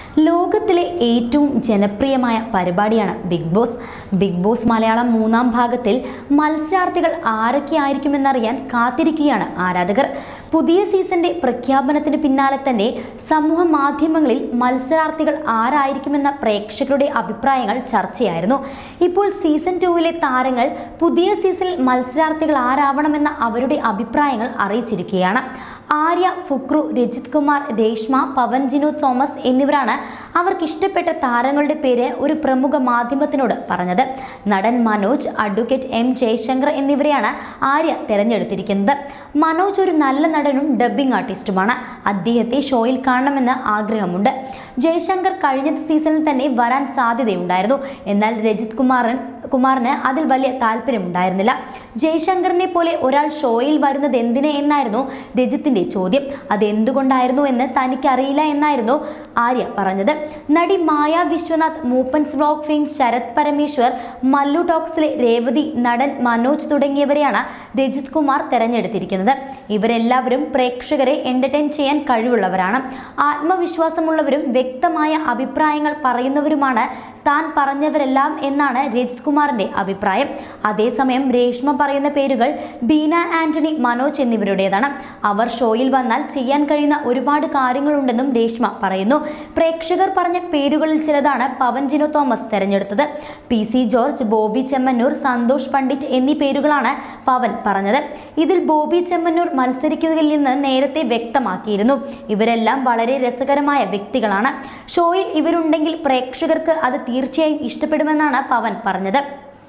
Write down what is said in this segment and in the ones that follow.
ലോകത്തിലെ ഏറ്റവും ജനപ്രിയമായ പരിപാടിയാണ് Bigg Boss Bigg Boss Malayalam മൂന്നാം ഭാഗത്തിൽ മത്സരാർത്ഥികൾ ആരൊക്കെയായിരിക്കുമെന്നറിയാൻ കാത്തിരിക്കുകയാണ് ആരാധകർ പുതിയ സീസന്റെ പ്രഖ്യാപനത്തിന് പിന്നാലെ തന്നെ സമൂഹ മാധ്യമങ്ങളിൽ മത്സരാർത്ഥികൾ ആരായിരിക്കുമെന്ന പ്രേക്ഷകരുടെ അഭിപ്രായങ്ങൾ ചർച്ചയായിരുന്നു ഇപ്പോൾ സീസൺ ടൂവിലെ താരങ്ങൾ പുതിയ സീസണിൽ മത്സരാർത്ഥികൾ ആരാവണമെന്ന അവരുടെ അഭിപ്രായങ്ങൾ അറിയിച്ചിരിക്കുകയാണ് ആര്യ ഫുക്രു രജിത് കുമാർ രേഷ്മ പവൻ ജിനു തോമസ് എന്നിവരാണ് അവർക്ക് ഇഷ്ടപ്പെട്ട താരങ്ങളുടെ പേര് ഒരു പ്രമുഖ മാധ്യമത്തിനോട് പറഞ്ഞത് നടൻ മനോജ് അഡ്വക്കേറ്റ് എം ജയശങ്കർ എന്നിവരെയാണ് ആര്യ തിരഞ്ഞെടുത്തിരിക്കുന്നത് മനോജ് ഒരു നല്ല നടനും ഡബ്ബിംഗ് ആർട്ടിസ്റ്റുമാണ് അദ്ദേഹത്തെ ഷോയിൽ കാണണമെന്ന് ആഗ്രഹമുണ്ട് ജയശങ്കർ കഴിഞ്ഞ സീസണിൽ തന്നെ വരാൻ സാധ്യതയുണ്ടായിരുന്നു എന്നാൽ രജിത് കുമാറൻ കുമാറിന് അതിൽ വലിയ താല്പര്യമുണ്ടായിരുന്നില്ല ജയശങ്കറിനെ പോലെ ഒരാൾ ഷോയിൽ വരുന്നത് എന്തിന് എന്നായിരുന്നു രജിത്തിന്റെ ചോദ്യം അതെന്തുകൊണ്ടായിരുന്നു എന്ന് തനിക്കറിയില്ല എന്നായിരുന്നു ആര്യ പറഞ്ഞത് നടി മായ വിശ്വനാഥ് മൂപ്പൻസ് വ്ലോഗ് ഫെയിം ശരത് പരമേശ്വർ മല്ലു ടോക്സിലെ രേവതി നടൻ മനോജ് തുടങ്ങിയവരെയാണ് രജിത് കുമാർ തെരഞ്ഞെടുത്തിരിക്കുന്നത് ഇവരെല്ലാവരും പ്രേക്ഷകരെ എന്റർടൈൻ ചെയ്യാൻ കഴിവുള്ളവരാണ് ആത്മവിശ്വാസമുള്ളവരും വ്യക്തമായ അഭിപ്രായങ്ങൾ പറയുന്നവരുമാണ് താൻ പറഞ്ഞവരെല്ലാം എന്നാണ് രജിത് കുമാറിന്റെ അഭിപ്രായം അതേസമയം രേഷ്മ പറയുന്ന പേരുകൾ ബീന ആന്റണി മനോജ് എന്നിവരുടേതാണ് അവർ ഷോയിൽ വന്നാൽ ചെയ്യാൻ കഴിയുന്ന ഒരുപാട് കാര്യങ്ങളുണ്ടെന്നും രേഷ്മ പറയുന്നു പ്രേക്ഷകർ പറഞ്ഞ പേരുകളിൽ ചിലതാണ് പവൻ ജിനു തോമസ് തെരഞ്ഞെടുത്തത് പി സി ജോർജ് ബോബി ചെമ്മന്നൂർ സന്തോഷ് പണ്ഡിറ്റ് എന്നീ പേരുകളാണ് പവൻ പറഞ്ഞത് ഇതിൽ ബോബി ചെമ്മന്നൂർ മത്സരിക്കുകയിൽ നിന്ന് നേരത്തെ വ്യക്തമാക്കിയിരുന്നു ഇവരെല്ലാം വളരെ രസകരമായ വ്യക്തികളാണ് ഷോയിൽ ഇവരുണ്ടെങ്കിൽ പ്രേക്ഷകർക്ക് അത് തീർച്ചയായും ഇഷ്ടപ്പെടുമെന്നാണ് പവൻ പറഞ്ഞത്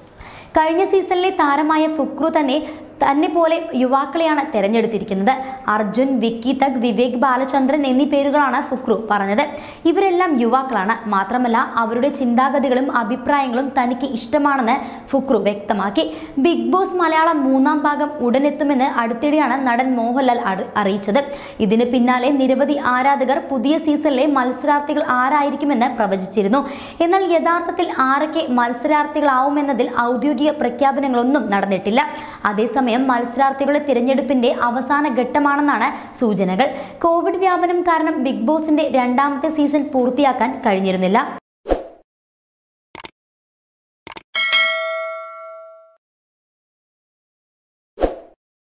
കഴിഞ്ഞ സീസണിലെ താരമായ ഫുക്രു തന്നെ തന്നെ പോലെ യുവാക്കളെയാണ് തെരഞ്ഞെടുത്തിരിക്കുന്നത് അർജുൻ വിക്കി തഗ് വിവേക് ബാലചന്ദ്രൻ എന്നീ പേരുകളാണ് ഫുക്രു പറഞ്ഞത് ഇവരെല്ലാം യുവാക്കളാണ് മാത്രമല്ല അവരുടെ ചിന്താഗതികളും അഭിപ്രായങ്ങളും തനിക്ക് ഇഷ്ടമാണെന്ന് ഫുക്രു വ്യക്തമാക്കി ബിഗ് ബോസ് മലയാളം മൂന്നാം ഭാഗം ഉടനെത്തുമെന്ന് അടുത്തിടെയാണ് നടൻ മോഹൻലാൽ അറി- അറിയിച്ചത് ഇതിന് പിന്നാലെ നിരവധി ആരാധകർ പുതിയ സീസണിലെ മത്സരാർത്ഥികൾ ആരായിരിക്കുമെന്ന് പ്രവചിച്ചിരുന്നു എന്നാൽ യഥാർത്ഥത്തിൽ ആരൊക്കെ മത്സരാർത്ഥികളാവുമെന്നതിൽ ഔദ്യോഗിക പ്രഖ്യാപനങ്ങളൊന്നും നടന്നിട്ടില്ല അതേസമയം മത്സരാർത്ഥികളുടെ തിരഞ്ഞെടുപ്പിന്റെ അവസാന ഘട്ടമാണെന്നാണ് സൂചനകൾ കോവിഡ് വ്യാപനം കാരണം ബിഗ് ബോസിന്റെ രണ്ടാമത്തെ സീസൺ പൂർത്തിയാക്കാൻ കഴിഞ്ഞിരുന്നില്ല